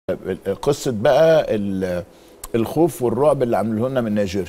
قصه بقى ال- الخوف والرعب اللي عملوه لنا من نيجيريا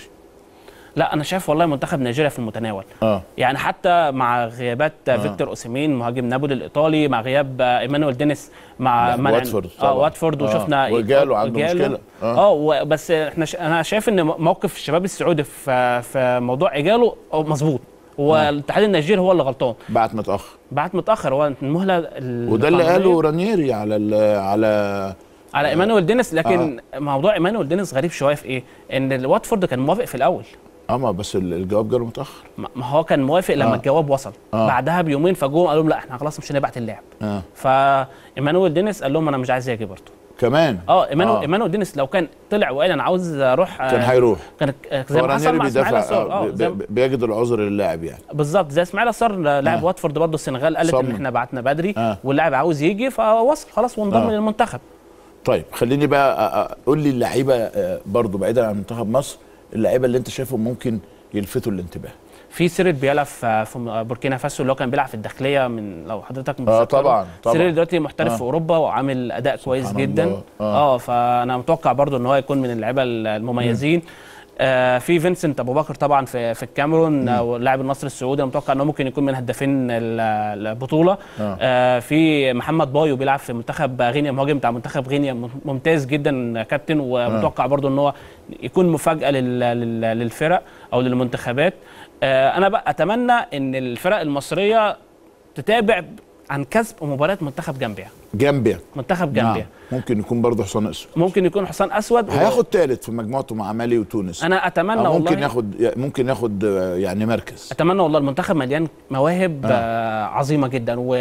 لا انا شايف والله منتخب نيجيريا في المتناول اه يعني حتى مع غيابات آه. فيكتور اوسيمين مهاجم نابولي الايطالي مع غياب آه، ايمانويل دينيس مع لا، منع- واتفورد اه طبعا. واتفورد آه. وشفنا وجاله عنده وجاله. مشكلة. آه. اه و- بس احنا ش... انا شايف ان موقف الشباب السعودي في في موضوع اجاله هو مظبوط والاتحاد النيجيري هو اللي غلطان بعت متاخر بعت متاخر هو المهله ال- وده اللي القانونية قاله رانييري على ال- على على ايمانويل دينيس لكن آه. موضوع ايمانويل دينيس غريب شويه في ايه؟ ان الواتفورد كان موافق في الاول اما بس ال- الجواب جاله متاخر ما ما هو كان موافق لما آه. آه. الجواب وصل آه. آه. بعدها بيومين فجوهم قالوا لهم لا احنا خلاص مش هنبعت اللاعب اه فايمانويل دينيس قال لهم انا مش عايز اجي برضه كمان اه ايمانويل آه. ايمانويل دينيس لو كان طلع وقال انا عاوز اروح آه، كان هيروح كان آه، زي هو ما حصل رانييري مع اسماعيل بيدافع الصار آه، اه بي- زي- بي- بيجد العذر للاعب يعني بالظبط زي اسماعيل الصار لاعب آه. واتفورد برضه السنغال قالت صمم. ان احنا بعتنا بدري آه. واللاعب عاوز يجي فوصل خلاص وانضم آه. للمنتخب طيب خليني بقى أ- أ- قول لي اللعيبه آه، برضو بعيدا عن منتخب مصر اللعيبه اللي انت شايفهم ممكن يلفتوا الانتباه في سيريل بيالا في في بوركينا فاسو اللي هو كان بيلعب في الداخليه من لو حضرتك اه متذكره. طبعا طبعا سيريل دلوقتي محترف آه. آه. في اوروبا وعامل اداء كويس سبحان جدا الله. آه. اه, فانا متوقع برضو ان هو يكون من اللعيبه المميزين آه في فينسنت ابو بكر طبعا في في الكاميرون آه لاعب النصر السعودي انا متوقع انه ممكن يكون من هدافين ال- البطوله آه. آه في محمد بايو بيلعب في منتخب غينيا مهاجم بتاع منتخب غينيا مم- ممتاز جدا كابتن ومتوقع برضو ان هو يكون مفاجاه لل- لل- للفرق او للمنتخبات آه انا بقى اتمنى ان الفرق المصريه تتابع عن كسب مباريات منتخب جامبيا جامبيا منتخب نعم. جامبيا ممكن يكون برضه حسام اسود ممكن يكون حسام اسود و- هياخد ثالث في مجموعته مع مالي وتونس انا اتمنى أو والله ممكن ياخد ممكن ياخد آه، يعني مركز اتمنى والله المنتخب مليان مواهب آه. آه. عظيمه جدا و...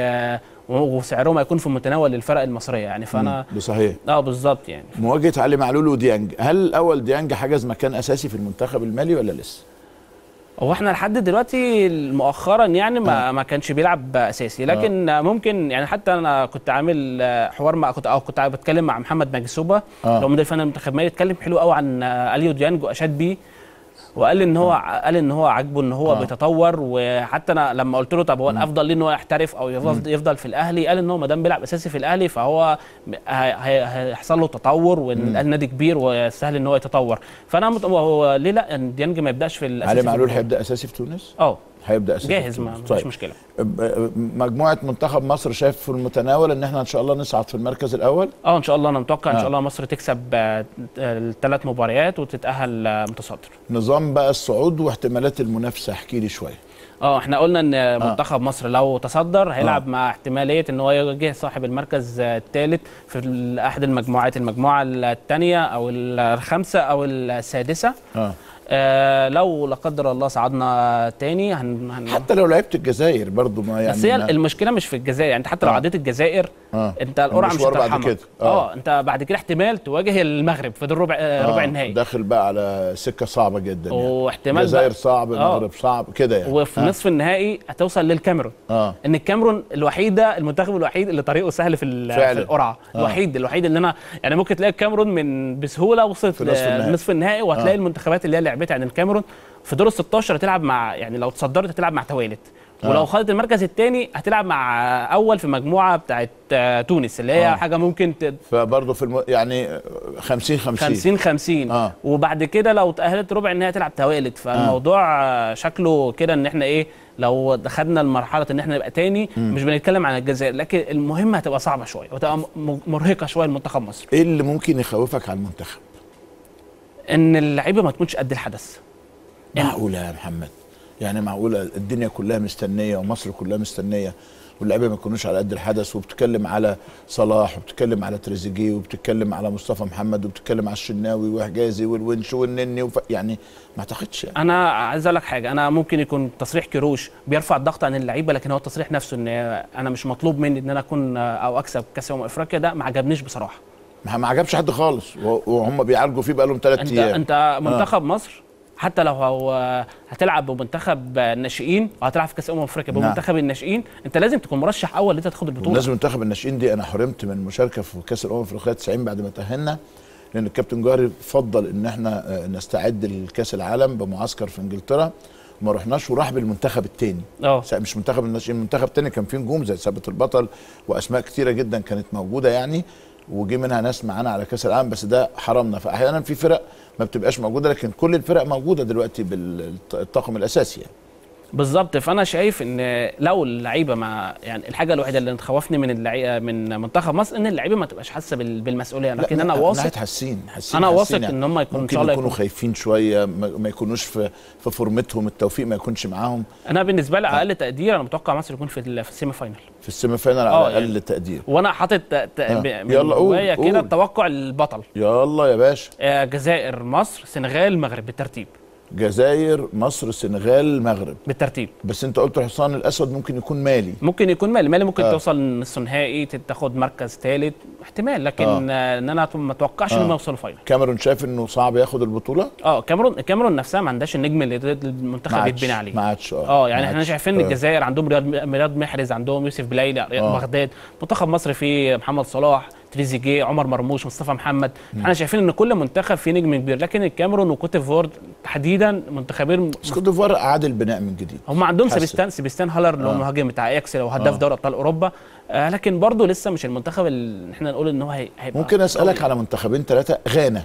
وسعرهم هيكون في متناول الفرق المصريه يعني فانا ده صحيح اه بالظبط يعني مواجهه علي معلول وديانج هل الاول ديانج حجز مكان اساسي في المنتخب المالي ولا لسه هو احنا لحد دلوقتي مؤخرا يعني ما, آه. ما كانش بيلعب اساسي لكن آه. ممكن يعني حتى انا كنت عامل آه، حوار مع كنت او كنت بتكلم مع محمد ماجسوبا آه. لو مدير فني المنتخب المالي اتكلم حلو قوي عن آه، اليو ديانج واشاد بيه وقال ان هو قال ان هو عاجبه ان هو آه. بيتطور وحتى انا لما قلت له طب هو الافضل ليه ان هو يحترف او يفضل, يفضل في الاهلي قال ان هو ما دام بيلعب اساسي في الاهلي فهو هي- هي- هيحصل له تطور وان الاهلي نادي كبير وسهل ان هو يتطور فانا مت... هو ليه لا ان ديانج ما يبداش في الاساسي علي في معلول البطولة؟ هيبدا اساسي في تونس اه هيبدا اساسي جاهز في ما تونس. مفيش مشكله ب- مجموعه منتخب مصر شايف في المتناول ان احنا ان شاء الله نصعد في المركز الاول اه ان شاء الله انا متوقع ان آه. شاء الله مصر تكسب الثلاث مباريات وتتاهل آه، متصدر نظام بقى الصعود واحتمالات المنافسه احكي لي شويه اه احنا قلنا ان منتخب مصر لو تصدر هيلعب آه. مع احتماليه ان هو يواجه صاحب المركز الثالث في ال- احد المجموعات المجموعه الثانيه او الخامسه او السادسه اه آه لو لا قدر الله صعدنا تاني هن, هن حتى لو لعبت الجزائر برضو ما يعني بس هي ما- المشكله مش في الجزائر يعني انت حتى لو آه. عديت الجزائر آه. انت القرعه مش المشوار بعد هترحمك كده. آه. اه انت بعد كده احتمال تواجه المغرب في دور ربع آه. ربع النهائي داخل بقى على سكه صعبه جدا يعني واحتمال الجزائر بقى- صعب آه. المغرب صعب كده يعني وفي آه. نصف النهائي هتوصل للكاميرون اه ان الكاميرون الوحيده المنتخب الوحيد اللي طريقه سهل في ال- فعلا. في القرعه آه. الوحيد الوحيد اللي انا يعني ممكن تلاقي الكاميرون من بسهوله وصلت في نصف النهائي. لنصف النهائي وهتلاقي آه. المنتخبات اللي هي لعبتها يعني الكاميرون في دور ال 16 هتلعب مع يعني لو تصدرت هتلعب مع توالت ولو آه. خدت المركز الثاني هتلعب مع اول في مجموعه بتاعت آه، تونس اللي هي آه. حاجه ممكن ت- فبرضه في الم... يعني 50 50 50 50 آه. وبعد كده لو تاهلت ربع النهائي تلعب توالت فالموضوع آه. شكله كده ان احنا ايه لو دخلنا لمرحله ان احنا نبقى تاني مش بنتكلم عن الجزائر لكن المهم هتبقى صعبه شويه وتبقى م- مرهقه شويه لمنتخب مصر ايه اللي ممكن يخوفك على المنتخب؟ ان اللعيبه ما تكونش قد الحدث إن- معقوله يا محمد يعني معقوله الدنيا كلها مستنيه ومصر كلها مستنيه واللعيبه ما يكونوش على قد الحدث وبتتكلم على صلاح وبتتكلم على تريزيجيه وبتتكلم على مصطفى محمد وبتتكلم على الشناوي وحجازي والونش والنني وف... يعني ما اعتقدش يعني انا عايز اقول لك حاجه انا ممكن يكون تصريح كيروش بيرفع الضغط عن اللعيبه لكن هو التصريح نفسه ان انا مش مطلوب مني ان انا اكون او اكسب كاس امم افريقيا ده ما عجبنيش بصراحه ما ما عجبش حد خالص و- وهم بيعالجوا فيه بقالهم ثلاث انت ايام انت منتخب مصر حتى لو هو هتلعب بمنتخب الناشئين وهتلعب في كاس امم افريقيا نعم. بمنتخب الناشئين انت لازم تكون مرشح اول ان انت تاخد البطوله لازم منتخب الناشئين دي انا حرمت من المشاركه في كاس الامم الافريقيه 90 بعد ما تاهلنا لان الكابتن جوهري فضل ان احنا آه، نستعد لكاس العالم بمعسكر في انجلترا ما رحناش وراح بالمنتخب التاني اه سا- مش منتخب الناشئين منتخب تاني كان فيه نجوم زي ثابت البطل واسماء كتيره جدا كانت موجوده يعني وجي منها ناس معانا على كاس العالم بس ده حرمنا فاحيانا في فرق ما بتبقاش موجوده لكن كل الفرق موجوده دلوقتي بالطاقم الاساسي يعني. بالظبط فانا شايف ان لو اللعيبه مع يعني الحاجه الوحيده اللي تخوفني من اللعيبه من منتخب مصر ان اللعيبه ما تبقاش حاسه بال- بالمسؤوليه لكن لا، انا من واثق ناحية حاسين حاسين أنا حاسين واثق إن هم يكونوا إن ممكن شاء الله يكونوا يكونوا- خايفين شويه ما ما يكونوش في في فورمتهم التوفيق ما يكونش معاهم انا بالنسبه لي على اقل تقدير انا متوقع مصر يكون في ال- في السيمي فاينل في السيمي فاينال على آه، اقل يعني. تقدير وانا حاطط ت- ت- آه. ب- من يلا قول، جوايا كده قول. توقع البطل يلا يا باشا آه، جزائر مصر سنغال المغرب بالترتيب جزائر مصر السنغال المغرب بالترتيب بس انت قلت الحصان الاسود ممكن يكون مالي ممكن يكون مالي مالي ممكن آه. آه. توصل نص نهائي تاخد مركز ثالث احتمال لكن آه. آه. ان انا ما اتوقعش آه. انهم يوصلوا فاينل كاميرون شايف انه صعب ياخد البطوله اه كاميرون كاميرون نفسها ما عندهاش النجم اللي ما المنتخب عادش يتبني عليه ما عادش اه يعني ما احنا عادش. شايفين ان آه. الجزائر عندهم رياض رياض محرز عندهم يوسف بلايلي آه. بغداد منتخب مصر فيه محمد صلاح تريزيجيه عمر مرموش مصطفى محمد احنا شايفين ان كل منتخب فيه نجم كبير لكن الكاميرون وكوت ديفوار تحديدا منتخبين بس كوت ديفوار اعاد البناء من جديد هم عندهم حسن. سيبستان سيبستان هالر اللي هو آه. المهاجم بتاع اياكس وهداف آه. دوري ابطال اوروبا آه لكن برضه لسه مش المنتخب اللي احنا نقول ان هو هي- هيبقى ممكن اسالك قوي. على منتخبين ثلاثه غانا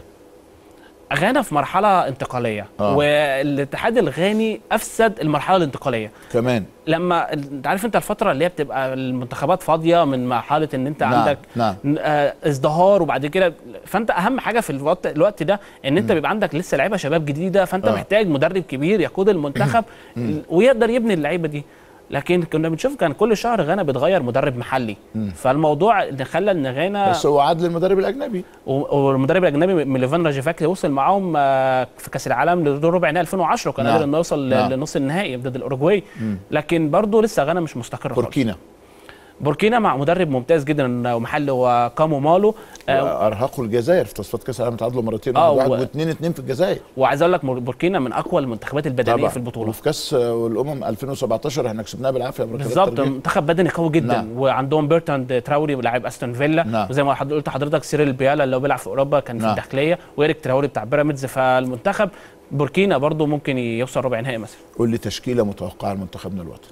غانا في مرحله انتقاليه آه. والاتحاد الغاني افسد المرحله الانتقاليه كمان لما انت عارف انت الفتره اللي هي بتبقى المنتخبات فاضيه من مرحله ان انت نعم، عندك نعم. آه، ازدهار وبعد كده فانت اهم حاجه في الوقت الوقت ده ان انت بيبقى عندك لسه لعيبه شباب جديده فانت آه. محتاج مدرب كبير يقود المنتخب ويقدر يبني اللعيبه دي لكن كنا بنشوف كان كل شهر غانا بتغير مدرب محلي فالموضوع اللي خلى ان غانا بس هو عاد للمدرب الاجنبي و- والمدرب الاجنبي ميليفان راجيفاكي وصل معاهم آه، في كاس العالم لدور ربع نهائي 2010 وكان نعم. قادر انه يوصل نعم. لنص النهائي ضد الاوروجواي لكن برضه لسه غانا مش مستقر خالص بوركينا بوركينا مع مدرب ممتاز جدا ومحل وكامو مالو آه ارهقوا الجزائر في تصفيات كاس العالم تعادلوا مرتين آه، واحد و- واثنين اثنين في الجزائر وعايز اقول لك مور- بوركينا من اقوى المنتخبات البدنيه طبعا في البطوله وفي كاس الامم 2017 احنا كسبناها بالعافيه بركلات بالظبط الترجيح. منتخب بدني قوي جدا نعم. وعندهم بيرتاند تراوري لاعب استون فيلا نعم. وزي ما حض- قلت حضرتك سيريل بيالا اللي هو بيلعب في اوروبا كان في نعم. الداخليه وإيريك تراوري بتاع بيراميدز فالمنتخب بوركينا برضو ممكن يوصل ربع نهائي مثلا قول لي تشكيله متوقعه لمنتخبنا الوطني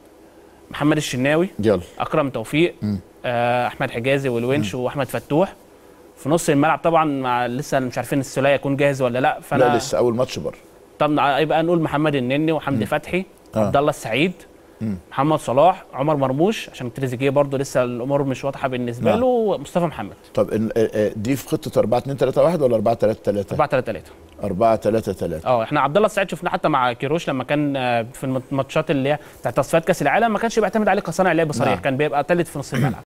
محمد الشناوي يلا اكرم توفيق مم. آه، احمد حجازي والونش واحمد فتوح في نص الملعب طبعا مع لسه مش عارفين السوليه يكون جاهز ولا لا فانا لا لسه اول ماتش بره طب يبقى نقول محمد النني وحمدي فتحي آه. عبد الله السعيد مم. محمد صلاح عمر مرموش عشان تريزيجيه برضه لسه الامور مش واضحه بالنسبه نعم. له ومصطفى محمد طب إن- آه، آه، دي في خطه 4 2 3 1 ولا 4 3 3 4 3 3 4 3 3 اه احنا عبد الله السعيد شفناه حتى مع كيروش لما كان آه، في الماتشات اللي هي بتاعت تصفيات كاس العالم ما كانش بيعتمد عليه كصانع لعب صريح نعم. كان بيبقى ثالث في نص الملعب